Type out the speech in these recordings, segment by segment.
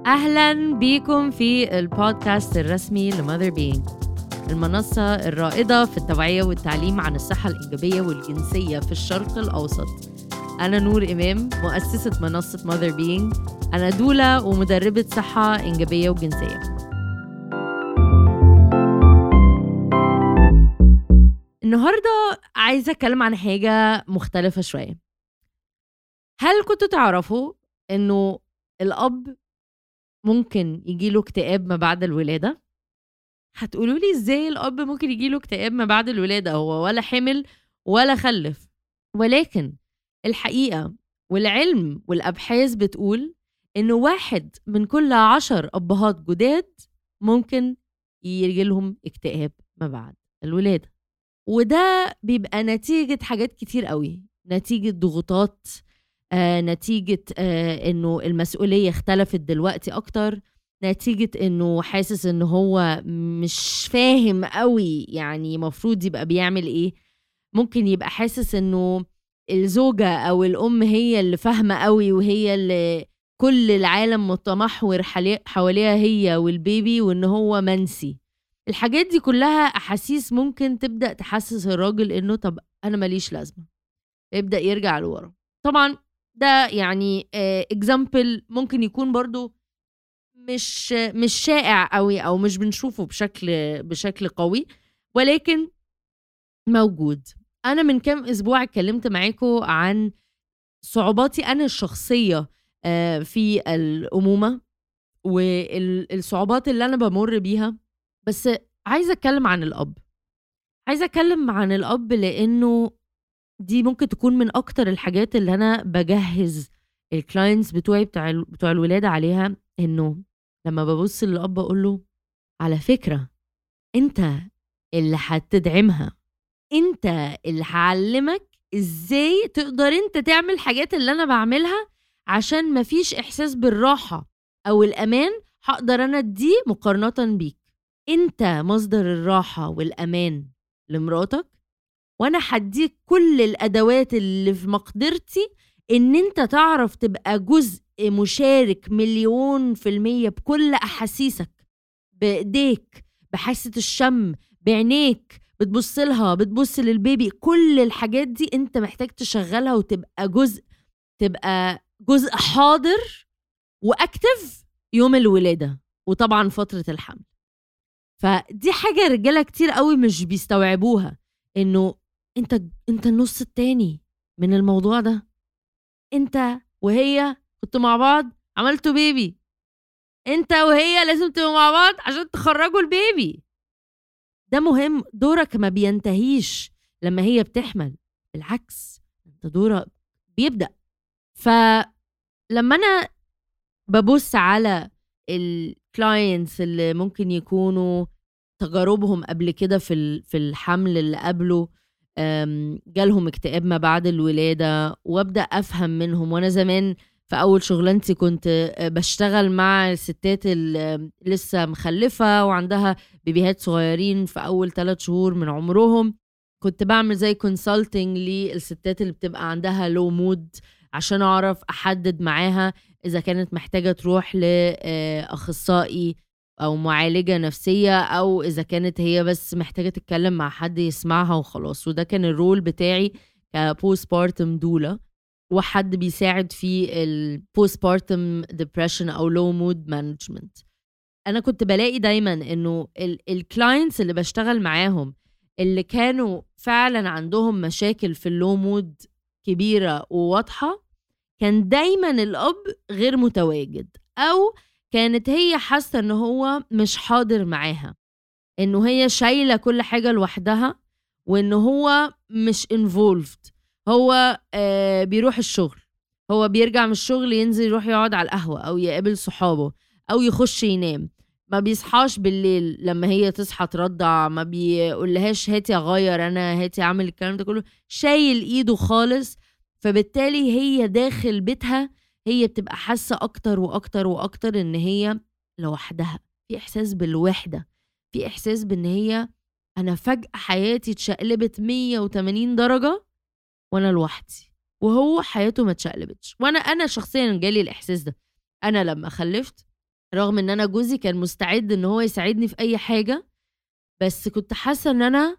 أهلا بيكم في البودكاست الرسمي لماذر بينج المنصة الرائدة في التوعية والتعليم عن الصحة الإيجابية والجنسية في الشرق الأوسط أنا نور إمام مؤسسة منصة ماذر بينج أنا دولة ومدربة صحة إيجابية وجنسية النهاردة عايزة أتكلم عن حاجة مختلفة شوية هل كنتوا تعرفوا إنه الأب ممكن يجيله اكتئاب ما بعد الولادة؟ هتقولوا لي ازاي الأب ممكن يجيله اكتئاب ما بعد الولادة هو ولا حمل ولا خلف ولكن الحقيقة والعلم والأبحاث بتقول إن واحد من كل عشر أبهات جداد ممكن يجيلهم اكتئاب ما بعد الولادة وده بيبقى نتيجة حاجات كتير قوي نتيجة ضغوطات آه نتيجة آه انه المسؤولية اختلفت دلوقتي اكتر نتيجة انه حاسس ان هو مش فاهم قوي يعني مفروض يبقى بيعمل ايه ممكن يبقى حاسس انه الزوجة او الام هي اللي فاهمة قوي وهي اللي كل العالم متمحور حواليها هي والبيبي وان هو منسي الحاجات دي كلها احاسيس ممكن تبدا تحسس الراجل انه طب انا ماليش لازمه يبدا يرجع لورا طبعا ده يعني اكزامبل ممكن يكون برضو مش مش شائع قوي او مش بنشوفه بشكل بشكل قوي ولكن موجود انا من كام اسبوع اتكلمت معاكم عن صعوباتي انا الشخصيه في الامومه والصعوبات اللي انا بمر بيها بس عايزه اتكلم عن الاب عايزه اتكلم عن الاب لانه دي ممكن تكون من اكتر الحاجات اللي انا بجهز الكلاينتس بتوعي بتوع بتوع الولاده عليها انه لما ببص للاب اقول له على فكره انت اللي هتدعمها انت اللي هعلمك ازاي تقدر انت تعمل الحاجات اللي انا بعملها عشان مفيش احساس بالراحه او الامان هقدر انا اديه مقارنه بيك انت مصدر الراحه والامان لمراتك وانا هديك كل الادوات اللي في مقدرتي ان انت تعرف تبقى جزء مشارك مليون في المية بكل احاسيسك بايديك بحاسة الشم بعينيك بتبص لها بتبص للبيبي كل الحاجات دي انت محتاج تشغلها وتبقى جزء تبقى جزء حاضر واكتف يوم الولاده وطبعا فتره الحمل فدي حاجه رجاله كتير قوي مش بيستوعبوها انه انت انت النص التاني من الموضوع ده انت وهي كنتوا مع بعض عملتوا بيبي انت وهي لازم تبقوا مع بعض عشان تخرجوا البيبي ده مهم دورك ما بينتهيش لما هي بتحمل بالعكس انت دورك بيبدا فلما انا ببص على الكلاينتس اللي ممكن يكونوا تجاربهم قبل كده في في الحمل اللي قبله جالهم اكتئاب ما بعد الولاده وابدا افهم منهم وانا زمان في اول شغلانتي كنت بشتغل مع الستات اللي لسه مخلفه وعندها بيبيهات صغيرين في اول ثلاث شهور من عمرهم كنت بعمل زي كونسلتنج للستات اللي بتبقى عندها لو مود عشان اعرف احدد معاها اذا كانت محتاجه تروح لاخصائي او معالجه نفسيه او اذا كانت هي بس محتاجه تتكلم مع حد يسمعها وخلاص وده كان الرول بتاعي كبوست بارتم دولا وحد بيساعد في البوست بارتم ديبريشن او لو مود مانجمنت انا كنت بلاقي دايما انه الكلاينتس اللي بشتغل معاهم اللي كانوا فعلا عندهم مشاكل في اللو مود كبيره وواضحه كان دايما الاب غير متواجد او كانت هي حاسه ان هو مش حاضر معاها انه هي شايله كل حاجه لوحدها وان هو مش انفولفد هو آه بيروح الشغل هو بيرجع من الشغل ينزل يروح يقعد على القهوه او يقابل صحابه او يخش ينام ما بيصحاش بالليل لما هي تصحى ترضع ما بيقولهاش هاتي اغير انا هاتي اعمل الكلام ده كله شايل ايده خالص فبالتالي هي داخل بيتها هي بتبقى حاسه اكتر واكتر واكتر ان هي لوحدها في احساس بالوحده في احساس بان هي انا فجاه حياتي اتشقلبت 180 درجه وانا لوحدي وهو حياته ما اتشقلبتش وانا انا شخصيا جالي الاحساس ده انا لما خلفت رغم ان انا جوزي كان مستعد ان هو يساعدني في اي حاجه بس كنت حاسه ان انا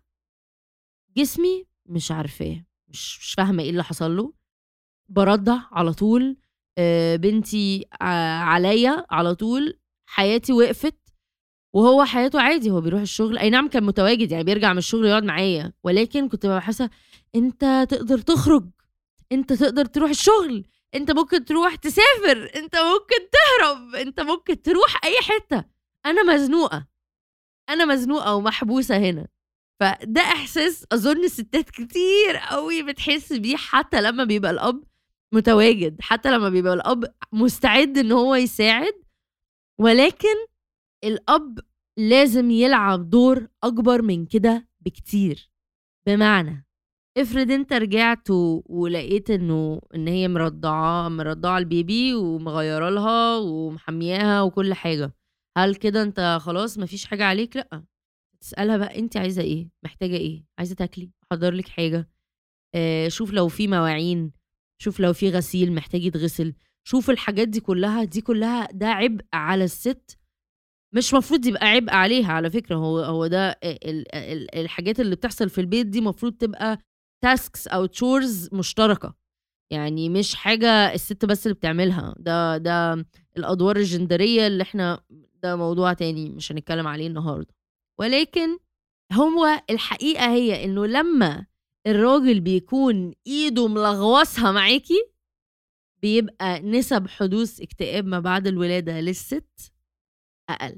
جسمي مش عارفاه مش مش فاهمه ايه اللي حصل له برضع على طول آه، بنتي عليا على طول حياتي وقفت وهو حياته عادي هو بيروح الشغل اي نعم كان متواجد يعني بيرجع من الشغل يقعد معايا ولكن كنت ببقى حاسه انت تقدر تخرج انت تقدر تروح الشغل انت ممكن تروح تسافر انت ممكن تهرب انت ممكن تروح اي حته انا مزنوقه انا مزنوقه ومحبوسه هنا فده احساس اظن الستات كتير قوي بتحس بيه حتى لما بيبقى الاب متواجد حتى لما بيبقى الاب مستعد ان هو يساعد ولكن الاب لازم يلعب دور اكبر من كده بكتير بمعنى افرض انت رجعت ولقيت انه ان هي مرضعه مرضعه البيبي ومغيره لها ومحمياها وكل حاجه هل كده انت خلاص مفيش حاجه عليك لا تسالها بقى انت عايزه ايه محتاجه ايه عايزه تاكلي احضر لك حاجه آه شوف لو في مواعين شوف لو في غسيل محتاج يتغسل شوف الحاجات دي كلها دي كلها ده عبء على الست مش مفروض يبقى عبء عليها على فكره هو هو ده الحاجات اللي بتحصل في البيت دي مفروض تبقى تاسكس او تشورز مشتركه يعني مش حاجه الست بس اللي بتعملها ده ده الادوار الجندريه اللي احنا ده موضوع تاني مش هنتكلم عليه النهارده ولكن هو الحقيقه هي انه لما الراجل بيكون ايده ملغوصها معاكي بيبقى نسب حدوث اكتئاب ما بعد الولاده للست اقل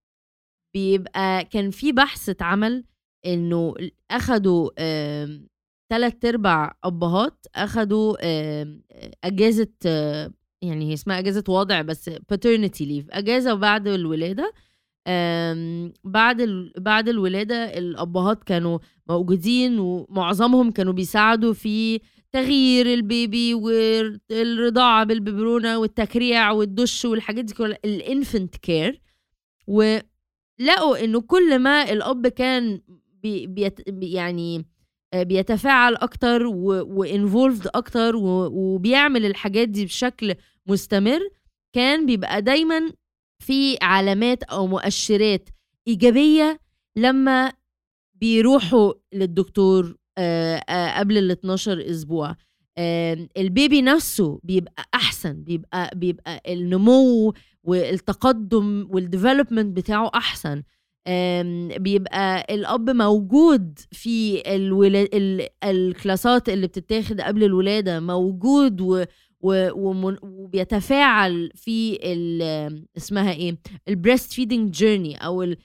بيبقى كان في بحث اتعمل انه اخدوا ثلاث ارباع ابهات اخدوا اجازه يعني هي اسمها اجازه وضع بس paternity leave اجازه بعد الولاده بعد بعد الولاده الابهات كانوا موجودين ومعظمهم كانوا بيساعدوا في تغيير البيبي والرضاعه بالببرونه والتكريع والدش والحاجات دي كلها الانفنت كير ولقوا انه كل ما الاب كان بي بيت يعني آه، بيتفاعل اكتر وانفولفد اكتر وبيعمل الحاجات دي بشكل مستمر كان بيبقى دايما في علامات او مؤشرات ايجابيه لما بيروحوا للدكتور آه، آه، قبل ال 12 اسبوع البيبي نفسه بيبقى احسن بيبقى بيبقى النمو والتقدم والديفلوبمنت بتاعه احسن بيبقى الاب موجود في الولا... الكلاسات اللي بتتاخد قبل الولاده موجود و... و... ومن... وبيتفاعل في ال... اسمها ايه البريست فيدنج جيرني او ال...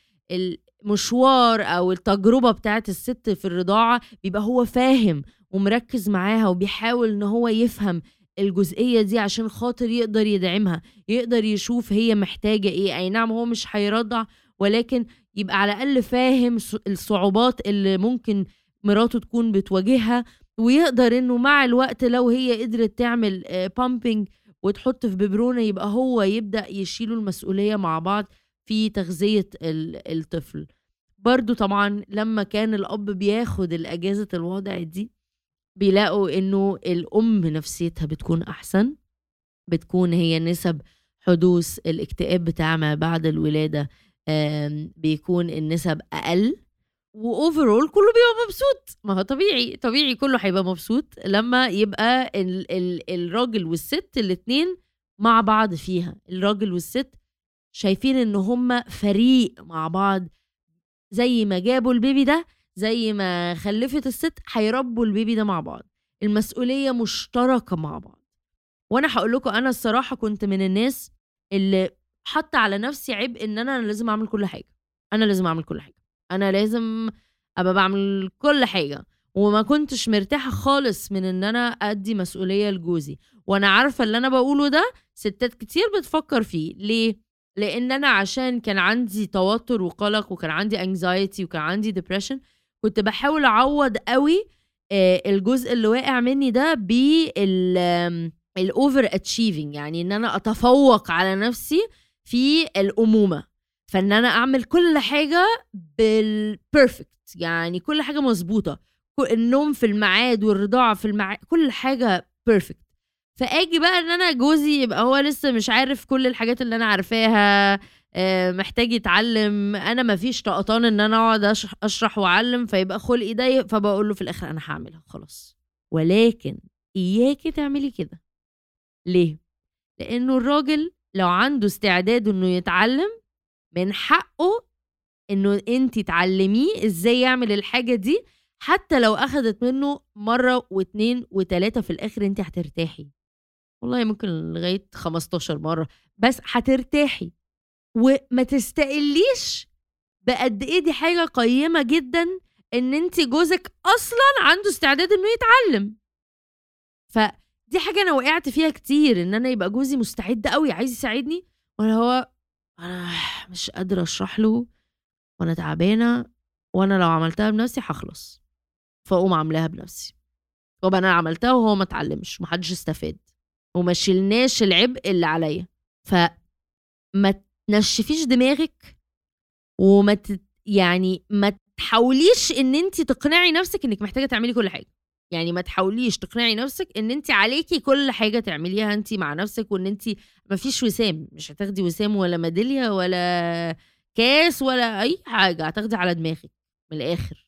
المشوار او التجربه بتاعت الست في الرضاعه بيبقى هو فاهم ومركز معاها وبيحاول ان هو يفهم الجزئيه دي عشان خاطر يقدر يدعمها يقدر يشوف هي محتاجه ايه اي نعم هو مش هيرضع ولكن يبقى على الاقل فاهم الصعوبات اللي ممكن مراته تكون بتواجهها ويقدر انه مع الوقت لو هي قدرت تعمل بامبنج وتحط في ببرونه يبقى هو يبدا يشيلوا المسؤوليه مع بعض في تغذيه الطفل برضو طبعا لما كان الاب بياخد الاجازه الوضع دي بيلاقوا انه الام نفسيتها بتكون احسن بتكون هي نسب حدوث الاكتئاب بتاع ما بعد الولاده بيكون النسب اقل واوفرول كله بيبقى مبسوط ما هو طبيعي طبيعي كله هيبقى مبسوط لما يبقى ال ال الراجل والست الاتنين مع بعض فيها الراجل والست شايفين ان هما فريق مع بعض زي ما جابوا البيبي ده زي ما خلفت الست هيربوا البيبي ده مع بعض المسؤوليه مشتركه مع بعض وانا هقول لكم انا الصراحه كنت من الناس اللي حط على نفسي عبء ان انا لازم اعمل كل حاجه انا لازم اعمل كل حاجه انا لازم ابقى بعمل كل حاجه وما كنتش مرتاحه خالص من ان انا ادي مسؤوليه لجوزي وانا عارفه اللي انا بقوله ده ستات كتير بتفكر فيه ليه لان انا عشان كان عندي توتر وقلق وكان عندي انكزايتي وكان عندي ديبريشن كنت بحاول اعوض قوي الجزء اللي واقع مني ده بال الاوفر اتشيفنج يعني ان انا اتفوق على نفسي في الامومه فان انا اعمل كل حاجه بالبيرفكت يعني كل حاجه مظبوطه النوم في الميعاد والرضاعه في الميعاد كل حاجه بيرفكت فاجي بقى ان انا جوزي يبقى هو لسه مش عارف كل الحاجات اللي انا عارفاها آه، محتاج يتعلم انا ما فيش طقطان ان انا اقعد اشرح واعلم فيبقى خلقي ضيق فبقول له في الاخر انا هعملها خلاص ولكن اياكي تعملي كده ليه لانه الراجل لو عنده استعداد انه يتعلم من حقه انه انت تعلميه ازاي يعمل الحاجه دي حتى لو اخدت منه مره واتنين وتلاته في الاخر انت هترتاحي والله ممكن لغايه 15 مره بس هترتاحي وما تستقليش بقد ايه دي حاجه قيمه جدا ان انت جوزك اصلا عنده استعداد انه يتعلم فدي حاجه انا وقعت فيها كتير ان انا يبقى جوزي مستعد قوي عايز يساعدني وانا هو انا مش قادره اشرح له وانا تعبانه وانا لو عملتها بنفسي هخلص فاقوم عاملاها بنفسي طب انا عملتها وهو ما اتعلمش ومحدش استفاد وما شلناش العبء اللي عليا فما تنشفيش دماغك وما ت... يعني ما تحاوليش ان انت تقنعي نفسك انك محتاجه تعملي كل حاجه يعني ما تحاوليش تقنعي نفسك ان انت عليكي كل حاجه تعمليها انت مع نفسك وان انت ما فيش وسام مش هتاخدي وسام ولا ميداليه ولا كاس ولا اي حاجه هتاخدي على دماغك من الاخر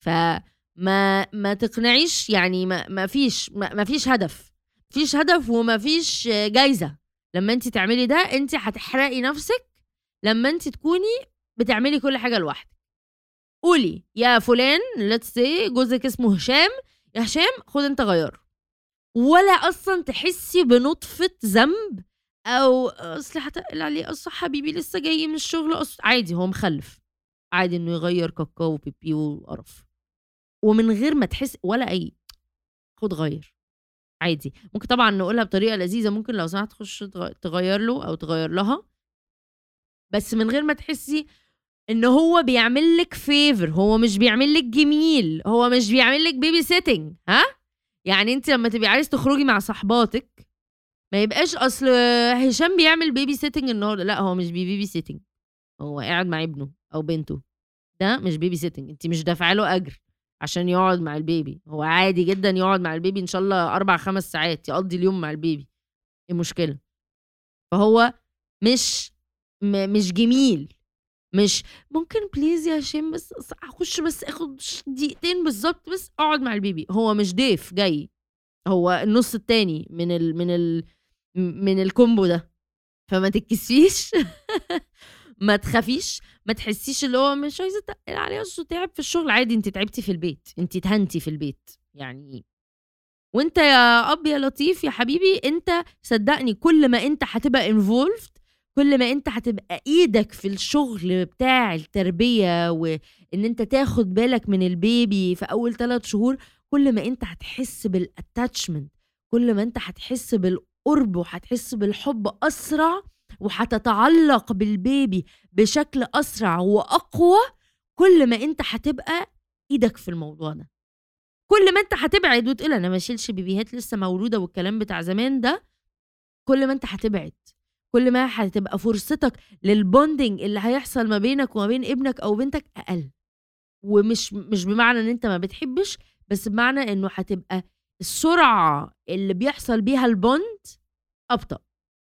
فما ما تقنعيش يعني ما, ما فيش ما, ما فيش هدف فيش هدف وما فيش جايزه لما انت تعملي ده انت هتحرقي نفسك لما انت تكوني بتعملي كل حاجه لوحدك قولي يا فلان ليتس سي جوزك اسمه هشام يا هشام خد انت غيره ولا اصلا تحسي بنطفه ذنب او اصل هتقل عليه اصل حبيبي لسه جاي من الشغل أصل عادي هو مخلف عادي انه يغير كاكاو وبيبي وقرف ومن غير ما تحس ولا اي خد غير عادي ممكن طبعا نقولها بطريقه لذيذه ممكن لو سمحت تخش تغير له او تغير لها بس من غير ما تحسي ان هو بيعمل لك فيفر هو مش بيعمل لك جميل هو مش بيعمل لك بيبي سيتنج ها يعني انت لما تبقي عايز تخرجي مع صحباتك ما يبقاش اصل هشام بيعمل بيبي سيتنج النهارده لا هو مش بيبي سيتنج هو قاعد مع ابنه او بنته ده مش بيبي سيتنج انت مش دافعه له اجر عشان يقعد مع البيبي هو عادي جدا يقعد مع البيبي ان شاء الله اربع خمس ساعات يقضي اليوم مع البيبي ايه المشكله فهو مش م مش جميل مش ممكن بليز يا هشام بس اخش بس اخد دقيقتين بالظبط بس اقعد مع البيبي هو مش ضيف جاي هو النص التاني من ال من ال من الكومبو ده فما تتكسفيش ما تخافيش ما تحسيش اللي هو مش عايزه اتقل عليه اصله تعب في الشغل عادي انت تعبتي في البيت انت تهنتي في البيت يعني وانت يا اب يا لطيف يا حبيبي انت صدقني كل ما انت هتبقى انفولفد كل ما انت هتبقى ايدك في الشغل بتاع التربيه وان انت تاخد بالك من البيبي في اول ثلاث شهور كل ما انت هتحس بالاتاتشمنت كل ما انت هتحس بالقرب وهتحس بالحب اسرع وهتتعلق بالبيبي بشكل اسرع واقوى كل ما انت هتبقى ايدك في الموضوع ده كل ما انت هتبعد وتقول انا ما اشيلش بيبيهات لسه مولوده والكلام بتاع زمان ده كل ما انت هتبعد كل ما هتبقى فرصتك للبوندنج اللي هيحصل ما بينك وما بين ابنك او بنتك اقل ومش مش بمعنى ان انت ما بتحبش بس بمعنى انه هتبقى السرعه اللي بيحصل بيها البوند ابطا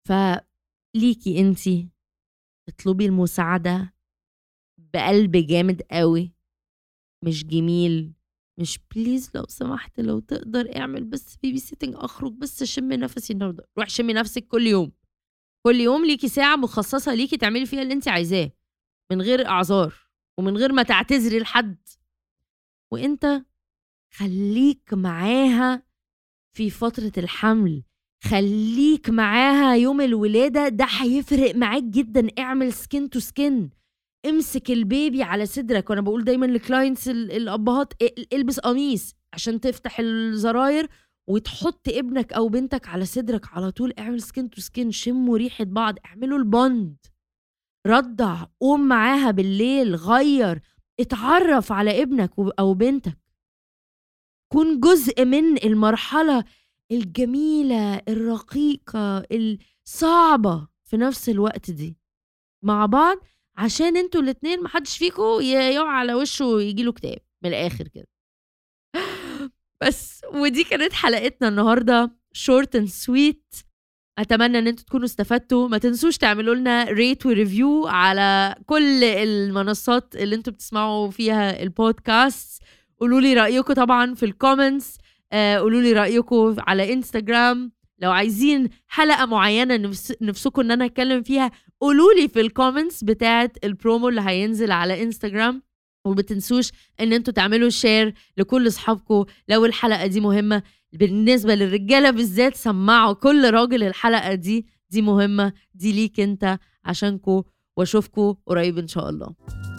فليكي انت اطلبي المساعده بقلب جامد قوي مش جميل مش بليز لو سمحت لو تقدر اعمل بس بيبي سيتنج اخرج بس شمي نفسي النهارده روح شمي نفسك كل يوم كل يوم ليكي ساعه مخصصه ليكي تعملي فيها اللي انت عايزاه من غير اعذار ومن غير ما تعتذري لحد وانت خليك معاها في فتره الحمل خليك معاها يوم الولاده ده هيفرق معاك جدا اعمل سكين تو سكين امسك البيبي على صدرك وانا بقول دايما لكلاينتس الابهات البس قميص عشان تفتح الزراير وتحط ابنك او بنتك على صدرك على طول اعمل سكين تو سكين شموا ريحه بعض اعملوا البوند رضع قوم معاها بالليل غير اتعرف على ابنك او بنتك كون جزء من المرحله الجميله الرقيقه الصعبه في نفس الوقت دي مع بعض عشان انتوا الاتنين محدش فيكم يقع على وشه ويجيله كتاب من الاخر كده بس ودي كانت حلقتنا النهارده شورت اند سويت اتمنى ان انتوا تكونوا استفدتوا ما تنسوش تعملوا لنا ريت وريفيو على كل المنصات اللي انتوا بتسمعوا فيها البودكاست قولوا لي رايكم طبعا في الكومنتس آه، قولوا لي رايكم على انستغرام لو عايزين حلقه معينه نفس نفسكم ان انا اتكلم فيها قولوا لي في الكومنتس بتاعه البرومو اللي هينزل على انستغرام وما تنسوش ان انتوا تعملوا شير لكل اصحابكم لو الحلقه دي مهمه بالنسبه للرجاله بالذات سمعوا كل راجل الحلقه دي دي مهمه دي ليك انت عشانكو واشوفكو قريب ان شاء الله